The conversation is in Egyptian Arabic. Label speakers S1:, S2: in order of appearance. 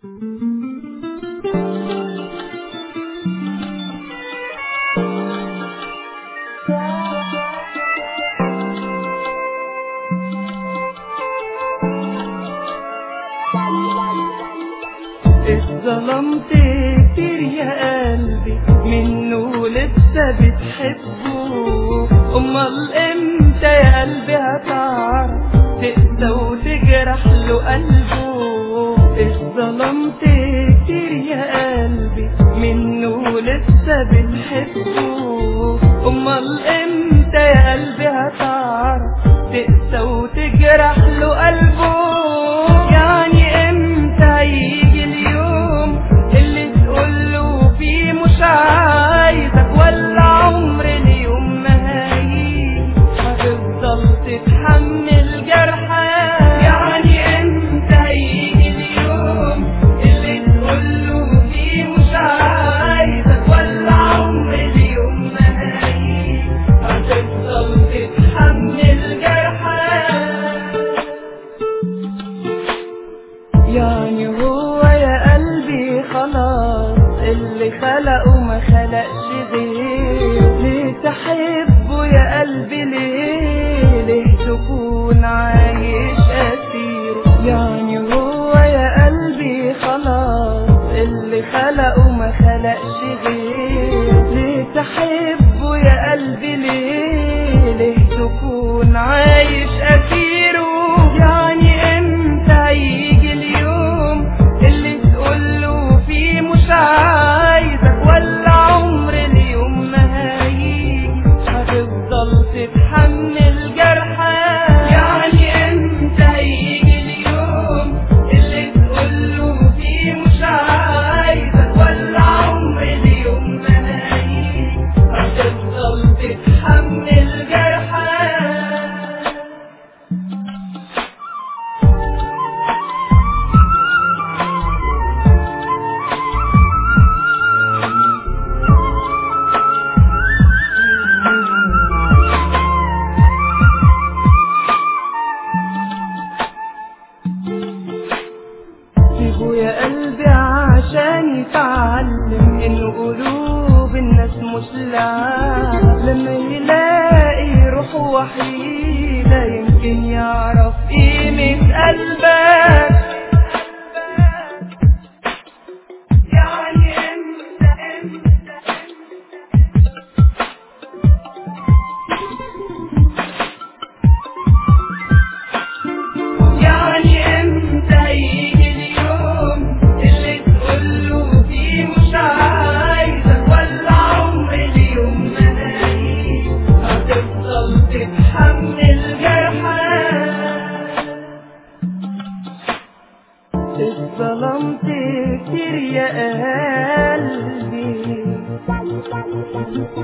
S1: اتظلمت كتير يا قلبي منه لسه بتحبه امال امتى يا قلبي هتعرف تقسى وتجرح له قلبه اتظلمت كتير يا قلبي منه لسه بتحبه امال امتى يا قلبي هتعرف تقسى وتجرح له قلبه يعني امتى هيجي اليوم اللي تقوله فيه مش عايزك ولا عمر اليوم ما هيجي هتفضل تتحمل جرحك يعني امتى هيجي اليوم اللي تقوله فيه مش عايزك ولا عمر اليوم ما هيجي هتفضل تتحمل جرحك يعني هو يا قلبي خلاص اللي خلقه ما خلقش غير ليه تحبه يا قلبي ليه ليه تكون عايش أسير يعني هو يا قلبي خلاص اللي خلقه ما خلقش غير ليه تحبه يا قلبي ليه ليه تكون عايش أسيره يعني امتى هيجي اليوم اللي تقوله فيه مش عايزك ولا عمر اليوم ما هيجي هتفضل تتحمل جرحك يعني امتى هيجي اليوم اللي تقوله فيه مش عايزك ولا عمر اليوم ما هيجي هتفضل تتحمل جرحك سيبه يا قلبي عشان يتعلم ان قلوب الناس مش لعب لما يلاقي روحه وحيدة يمكن يعرف قيمة قلبك يعني امتى امتى يعني امتى هيجي اليوم اللي تقوله فيه مش عايزك ولا عمر اليوم ما هيجي هتفضل تتحمل جرحك اتظلمت كتير يا قلبي